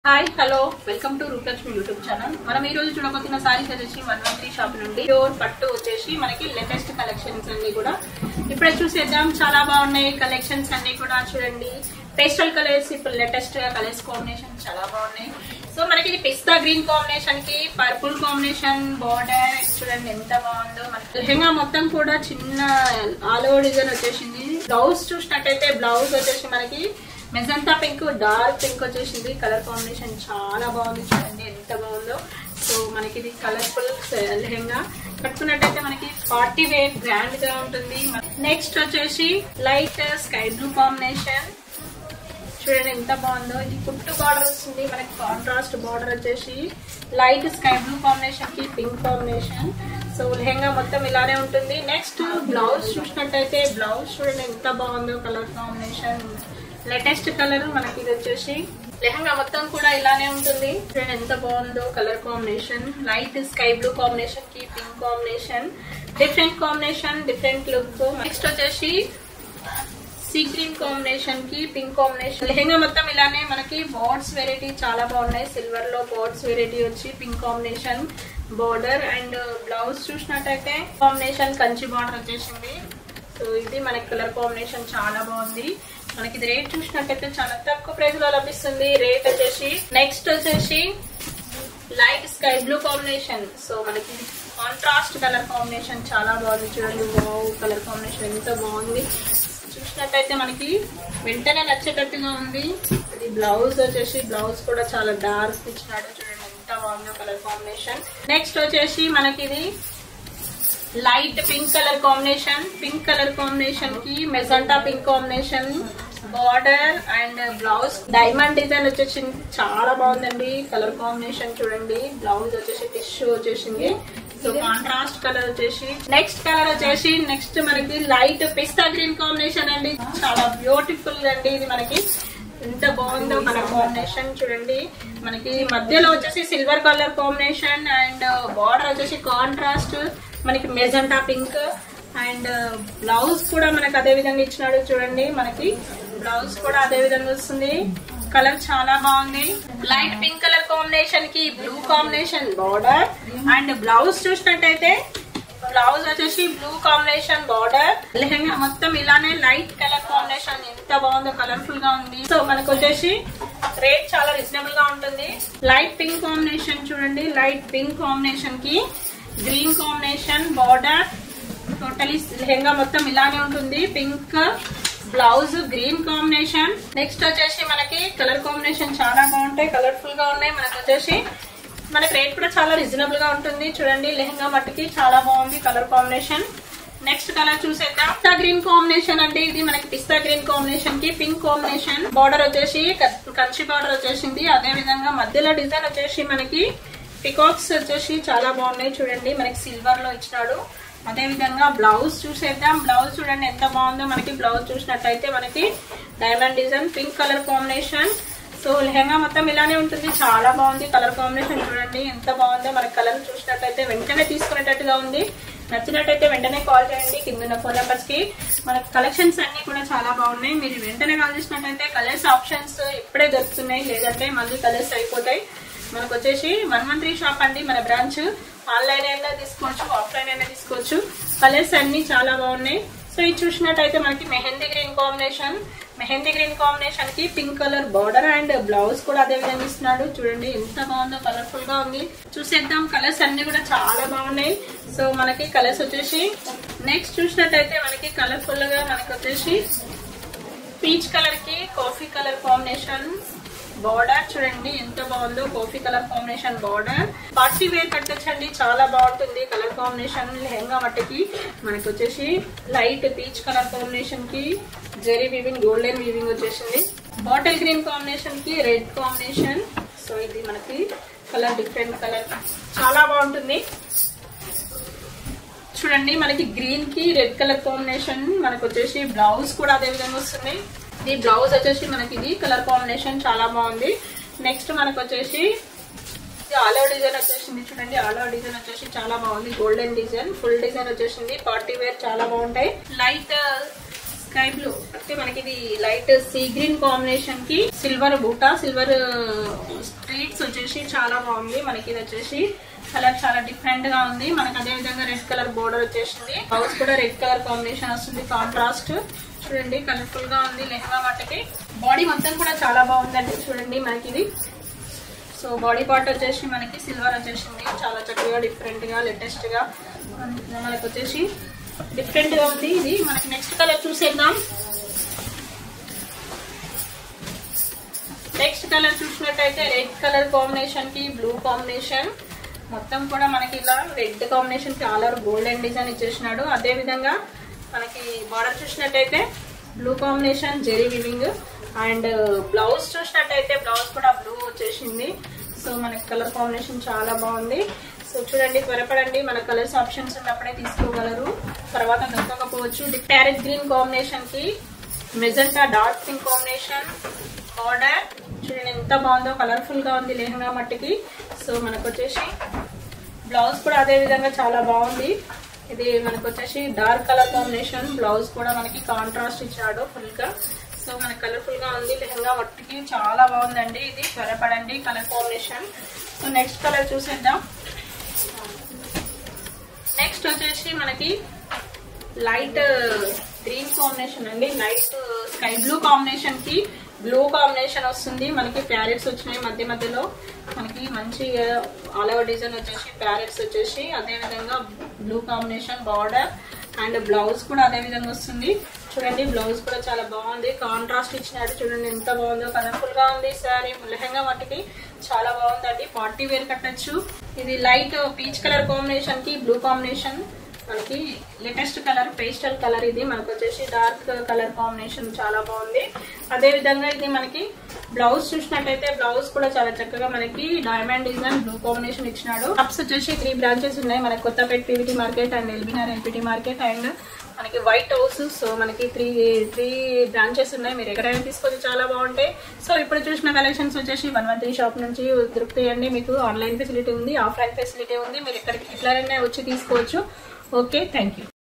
hi hello welcome to Rupalakshmi YouTube channel మనం ఈ రోజు చూడబోతున్న సారీస్ వచ్చేసి వన్ వన్ త్రీ షాప్ నుండి ప్యూర్ పట్టు వచ్చేసి మనకి లేటెస్ట్ కలెక్షన్స్ అన్ని కూడా ఇప్పుడే చూసేద్దాం చాలా బాగున్నాయి కలెక్షన్స్ అన్ని కూడా చూడండి పేస్టల్ కలర్స్ ఇప్పుడు లేటెస్ట్ కలర్స్ కాంబినేషన్ చాలా బాగున్నాయి సో మనకి ఇది పిస్తా గ్రీన్ కాంబినేషన్ కి పర్పుల్ కాంబినేషన్ బార్డర్ చూడండి ఎంత బాగుందో మనకి లెహంగా మొత్తం కూడా చిన్న ఆల్ ఓవర్ డిజైన్ వచ్చేసింది బ్లౌజ్ చూసినట్టయితే బ్లౌజ్ వచ్చేసి మనకి మెజంతా పింక్ డార్క్ పింక్ వచ్చేసింది కలర్ కాంబినేషన్ చాలా బాగుంది చూడండి ఎంత బాగుందో సో మనకి ఇది కలర్ఫుల్ లెహంగా కట్టుకున్నట్టయితే మనకి పార్టీ వేర్ గ్రాండ్ గా ఉంటుంది నెక్స్ట్ వచ్చేసి లైట్ స్కై బ్లూ కాంబినేషన్ చూడండి ఎంత బాగుందో ఇది కుట్టు బార్డర్ వస్తుంది మనకి కాంట్రాస్ట్ బార్డర్ వచ్చేసి లైట్ స్కై బ్లూ కాంబినేషన్ కి పింక్ కాంబినేషన్ సో లెహంగా మొత్తం ఇలానే ఉంటుంది నెక్స్ట్ బ్లౌజ్ చూసినట్టయితే బ్లౌజ్ చూడండి ఎంత బాగుందో కలర్ కాంబినేషన్ లేటెస్ట్ కలర్ మనకి ఇది వచ్చేసి లెహంగా మొత్తం కూడా ఇలానే ఉంటుంది చూడండి ఎంత బాగుందో colour combination light sky blue combination కి pink combination different combination different look next వచ్చేసి సీ గ్రీన్ కాంబినేషన్ కి పింక్ కాంబినేషన్ లెహంగా మొత్తం ఇలానే మనకి బోర్డ్స్ వెరైటీ చాలా బాగున్నాయి సిల్వర్ లో బోర్డ్స్ వెరైటీ వచ్చి pink combination border and blouse చూసినట్టయితే కాంబినేషన్ కంచి బార్డర్ వచ్చేసింది సో ఇది మనకి కలర్ కాంబినేషన్ చాలా బాగుంది మనకి ఇది రేట్ చూసినట్టయితే చాలా తక్కువ ప్రైస్ లో లభిస్తుంది రేట్ వచ్చేసి నెక్స్ట్ వచ్చేసి light sky blue combination so మనకి కాంట్రాస్ట్ కలర్ కాంబినేషన్ చాలా బాగుంది చూడండి వావ్ కలర్ కాంబినేషన్ ఎంత బాగుంది చూసినట్టయితే మనకి వెంటనే నచ్చేటట్టుగా ఉంది ఇది బ్లౌజ్ వచ్చేసి బ్లౌజ్ కూడా చాలా డార్క్ ఇచ్చినాడు చూడండి ఎంత బాగుందో కలర్ కాంబినేషన్ నెక్స్ట్ వచ్చేసి మనకి ఇది light pink colour combination pink colour combination కి magenta pink combination border and blouse diamond design వచ్చేసి చాలా బాగుందండి కలర్ కాంబినేషన్ చూడండి బ్లౌజ్ వచ్చేసి టిష్యూ వచ్చేసింది సో కాంట్రాస్ట్ కలర్ వచ్చేసి నెక్స్ట్ కలర్ వచ్చేసి నెక్స్ట్ మనకి లైట్ పిస్తా గ్రీన్ కాంబినేషన్ అండి చాలా బ్యూటిఫుల్ అండి ఇది మనకి ఎంత బాగుందో కలర్ కాంబినేషన్ చూడండి మనకి మధ్యలో వచ్చేసి silver colour combination and border వచ్చేసి కాంట్రాస్ట్ మనకి మెజంటా పింక్ అండ్ బ్లౌజ్ కూడా మనకి అదే విధంగా ఇచ్చినాడు చూడండి మనకి బ్లౌజ్ కూడా అదే విధంగా వస్తుంది కలర్ చాలా బాగుంది లైట్ పింక్ కలర్ కాంబినేషన్ కి blue combination border and blouse చూసినట్టయితే బ్లౌజ్ వచ్చేసి బ్లూ కాంబినేషన్ బార్డర్ లెహంగా మొత్తం ఇలానే లైట్ కలర్ కాంబినేషన్ ఎంత బాగుందో కలర్ఫుల్ గా ఉంది సో మనకు వచ్చేసి రేట్ చాలా రీజనబుల్ గా ఉంటుంది లైట్ పింక్ కాంబినేషన్ చూడండి లైట్ పింక్ కాంబినేషన్ కి green combination border totally lehenga మొత్తం ఇలానే ఉంటుంది pink blouse green combination next వచ్చేసి మనకి కలర్ కాంబినేషన్ చాలా బాగుంటాయి కలర్ఫుల్ గా ఉన్నాయి మనకు వచ్చేసి మనకి రేట్ కూడా చాలా రీజనబుల్ గా ఉంటుంది చూడండి లెహంగా మట్టుకి చాలా బాగుంది కలర్ కాంబినేషన్ నెక్స్ట్ కలర్ చూసేద్దాం పిస్తా గ్రీన్ కాంబినేషన్ అంటే ఇది మనకి పిస్తా గ్రీన్ కాంబినేషన్ కి పింక్ కాంబినేషన్ బార్డర్ వచ్చేసి కంచి బార్డర్ వచ్చేసింది అదే విధంగా మధ్యలో డిజైన్ వచ్చేసి మనకి పికాక్స్ వచ్చేసి చాలా బాగున్నాయి చూడండి మనకి సిల్వర్ లో ఇచ్చినాడు అదే విధంగా బ్లౌజ్ చూసేద్దాం బ్లౌజ్ చూడండి ఎంత బాగుందో మనకి బ్లౌజ్ చూసినట్టయితే మనకి diamond design pink colour combination so lehenga మొత్తం ఇలానే ఉంటుంది చాలా బాగుంది కలర్ కాంబినేషన్ చూడండి ఎంత బాగుందో మనకి కలర్ చూసినట్టయితే వెంటనే తీసుకునేటట్టుగా ఉంది నచ్చినట్టయితే వెంటనే కాల్ చేయండి కింద ఉన్న ఫోన్ నెంబర్స్ కి మనకి కలెక్షన్స్ అన్ని కూడా చాలా బాగున్నాయి మీరు వెంటనే కాల్ చేసినట్టయితే కలర్స్ ఆప్షన్స్ ఇప్పుడే దొరుకుతున్నాయి లేదంటే మళ్ళీ కలర్స్ అయిపోతాయి మనకు వచ్చేసి వన్ వన్ త్రీ షాప్ అండి మన బ్రాంచ్ ఆన్లైన్ అయినా తీసుకోవచ్చు ఆఫ్లైన్ అయినా తీసుకోవచ్చు కలర్స్ అన్ని చాలా బాగున్నాయి సో ఇది చూసినట్టయితే మనకి mehndi green combination mehndi green combination కి pink colour border and blouse కూడా అదే విధంగా ఇస్తున్నాడు చూడండి ఎంత బాగుందో కలర్ఫుల్ గా ఉంది చూసేద్దాం కలర్స్ అన్ని కూడా చాలా బాగున్నాయి సో మనకి కలర్స్ వచ్చేసి నెక్స్ట్ చూసినట్టయితే మనకి కలర్ఫుల్ గా మనకి వచ్చేసి పీచ్ కలర్ కి కాఫీ కలర్ కాంబినేషన్ బార్డర్ చూడండి ఎంత బాగుందో coffee colour combination border party wear కట్టొచ్చండి చాలా బాగుంటుంది కలర్ కాంబినేషన్ లెహంగా మట్టుకి మనకి వచ్చేసి లైట్ పీచ్ కలర్ కాంబినేషన్ కి జెరీ వీవింగ్ గోల్డెన్ వీవింగ్ వచ్చేసింది బాటిల్ గ్రీన్ కాంబినేషన్ కి రెడ్ కాంబినేషన్ సో ఇది మనకి కలర్ డిఫరెంట్ కలర్ చాలా బాగుంటుంది చూడండి మనకి గ్రీన్ కి రెడ్ కలర్ కాంబినేషన్ మనకు వచ్చేసి బ్లౌజ్ కూడా అదే విధంగా వస్తుంది ఈ బ్లౌజ్ వచ్చేసి మనకి ఇది కలర్ కాంబినేషన్ చాలా బాగుంది నెక్స్ట్ మనకు వచ్చేసి ఆల్ ఓవర్ డిజైన్ వచ్చేసింది చూడండి ఆల్ ఓవర్ డిజైన్ వచ్చేసి చాలా బాగుంది గోల్డెన్ డిజైన్ ఫుల్ డిజైన్ వచ్చేసింది పార్టీ వేర్ చాలా బాగుంటాయి లైట్ స్కై బ్లూ అంటే మనకి ఇది లైట్ సీ గ్రీన్ కాంబినేషన్ కి సిల్వర్ బూటా సిల్వర్ స్ట్రీట్స్ వచ్చేసి చాలా బాగుంది మనకి ఇది వచ్చేసి కలర్ చాలా డిఫరెంట్ గా ఉంది మనకి అదే విధంగా రెడ్ కలర్ బోర్డర్ వచ్చేసింది బ్లౌజ్ కూడా రెడ్ కలర్ కాంబినేషన్ వస్తుంది కాంట్రాస్ట్ చూడండి కలర్ఫుల్ గా ఉంది లెహంగా మట్టకి బాడీ మొత్తం కూడా చాలా బాగుందండి చూడండి మనకి ఇది సో బాడీ పార్ట్ వచ్చేసి మనకి సిల్వర్ వచ్చేసింది చాలా చక్కగా డిఫరెంట్ గా లేటెస్ట్ గా మనకి వచ్చేసి డిఫరెంట్ గా ఉంది ఇది మనకి నెక్స్ట్ కలర్ చూసేద్దాం నెక్స్ట్ కలర్ చూసినట్టయితే రెడ్ కలర్ కాంబినేషన్ కి బ్లూ కాంబినేషన్ మొత్తం కూడా మనకి ఇలా రెడ్ కాంబినేషన్ కి ఆల్ ఓవర్ గోల్డెన్ డిజైన్ ఇచ్చేసినాడు అదే విధంగా మనకి బార్డర్ చూసినట్టయితే blue combination zari weaving and blouse చూసినట్టయితే బ్లౌజ్ కూడా బ్లూ వచ్చేసింది సో మనకి కలర్ కాంబినేషన్ చాలా బాగుంది సో చూడండి త్వరపడండి మన కలర్స్ ఆప్షన్స్ ఉన్నప్పుడే తీసుకోగలరు తర్వాత దొరకకపోవచ్చు ప్యారెట్ గ్రీన్ కాంబినేషన్ కి magenta dark pink combination border చూడండి ఎంత బాగుందో కలర్ఫుల్ గా ఉంది లెహంగా మట్టికి సో మనకు వచ్చేసి బ్లౌజ్ కూడా అదే విధంగా చాలా బాగుంది ఇది మనకు వచ్చేసి డార్క్ కలర్ కాంబినేషన్ బ్లౌజ్ కూడా మనకి కాంట్రాస్ట్ ఇచ్చాడు ఫుల్ గా సో మనకి కలర్ఫుల్ గా ఉంది లెహంగా మట్టికి చాలా బాగుందండి ఇది త్వరపడండి colour combination so next colour చూసేద్దాం నెక్స్ట్ వచ్చేసి మనకి లైట్ గ్రీన్ కాంబినేషన్ అండి లైట్ స్కై బ్లూ కాంబినేషన్ కి బ్లూ కాంబినేషన్ వస్తుంది మనకి ప్యారెట్స్ వచ్చినాయి మధ్య మధ్యలో మనకి మంచి ఆల్ ఓవర్ డిజైన్ వచ్చేసి ప్యారెట్స్ వచ్చేసి అదే విధంగా blue combination border and blouse కూడా అదే విధంగా వస్తుంది చూడండి బ్లౌజ్ కూడా చాలా బాగుంది కాంట్రాస్ట్ ఇచ్చినాడు చూడండి ఎంత బాగుందో కలర్ఫుల్ గా ఉంది సారీ లెహంగా మట్టికి చాలా బాగుందండి పార్టీ వేర్ కట్టచ్చు ఇది లైట్ పీచ్ కలర్ కాంబినేషన్ కి బ్లూ కాంబినేషన్ మనకి లేటెస్ట్ కలర్ పేస్టల్ కలర్ ఇది మనకు వచ్చేసి డార్క్ కలర్ కాంబినేషన్ చాలా బాగుంది అదే విధంగా ఇది మనకి బ్లౌజ్ చూసినట్టయితే బ్లౌజ్ కూడా చాలా చక్కగా మనకి డైమండ్ డిజైన్ బ్లూ కాంబినేషన్ ఇచ్చినాడు కప్స్ వచ్చేసి త్రీ బ్రాంచెస్ ఉన్నాయి మనకి Kothapeta PVT market and LBR LPT market and మనకి వైట్ హౌస్ సో మనకి త్రీ త్రీ బ్రాంచెస్ ఉన్నాయి మీరు ఎక్కడైనా తీసుకొని చాలా బాగుంటాయి సో ఇప్పుడు చూసిన కలెక్షన్స్ వచ్చేసి వన్ వన్ త్రీ షాప్ నుంచి దొరుకుతాయండి మీకు ఆన్లైన్ ఫెసిలిటీ ఉంది ఆఫ్లైన్ ఫెసిలిటీ ఉంది మీరు ఎక్కడికి ఎట్లైనా వచ్చి తీసుకోవచ్చు ఓకే థ్యాంక్ యూ